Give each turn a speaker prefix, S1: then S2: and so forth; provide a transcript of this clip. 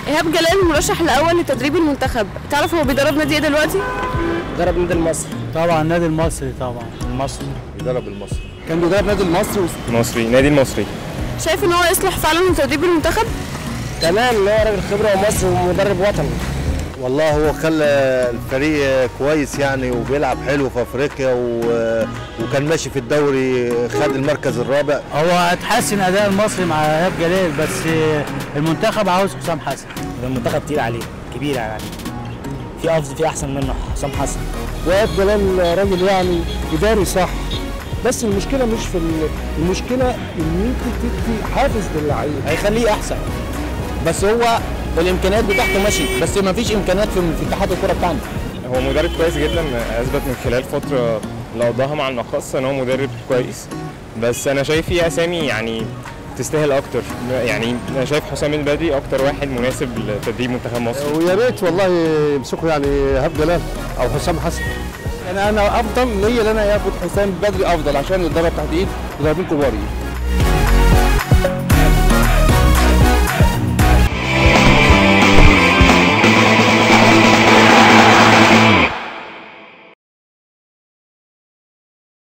S1: ايهاب جلال المرشح الاول لتدريب المنتخب تعرف هو بيدرب نادي ايه دلوقتي
S2: درب نادي المصري
S3: طبعا النادي المصري طبعا
S2: المصري
S4: بيدرب المصري
S2: كان بيدرب نادي المصري
S5: المصري نادي المصري
S1: شايف ان هو يصلح فعلا لتدريب المنتخب
S2: تمام ان هو راجل خبره ومصري ومدرب وطني
S4: والله هو خلى الفريق كويس يعني وبيلعب حلو في افريقيا و... وكان ماشي في الدوري خد المركز الرابع
S3: هو هتحسن اداء المصري مع ايهاب جلال بس المنتخب عاوز حسام حسن
S6: المنتخب تقيل عليه كبير يعني عليه في افضل في احسن منه حسام حسن
S2: وائل جلال راجل يعني اداري صح بس المشكله مش في ال- المشكله ان انت تدي حافز للعيب
S6: هيخليه احسن بس هو الامكانيات بتاعته ماشي بس ما فيش امكانيات في في اتحاد الكره بتاعنا
S5: هو مدرب كويس جدا اثبت من خلال فتره اللي قضاها مع المقصه ان هو مدرب كويس بس انا شايف في اسامي يعني تستاهل اكتر يعني انا شايف حسام البدري اكتر واحد مناسب لتدريب منتخب مصر
S2: ويا ريت والله يمسكوا يعني ايهاب جلال او حسام حسن يعني انا افضل ليا ان انا ياخد حسام بدري افضل عشان يتدرب تحت ايد مدربين كبار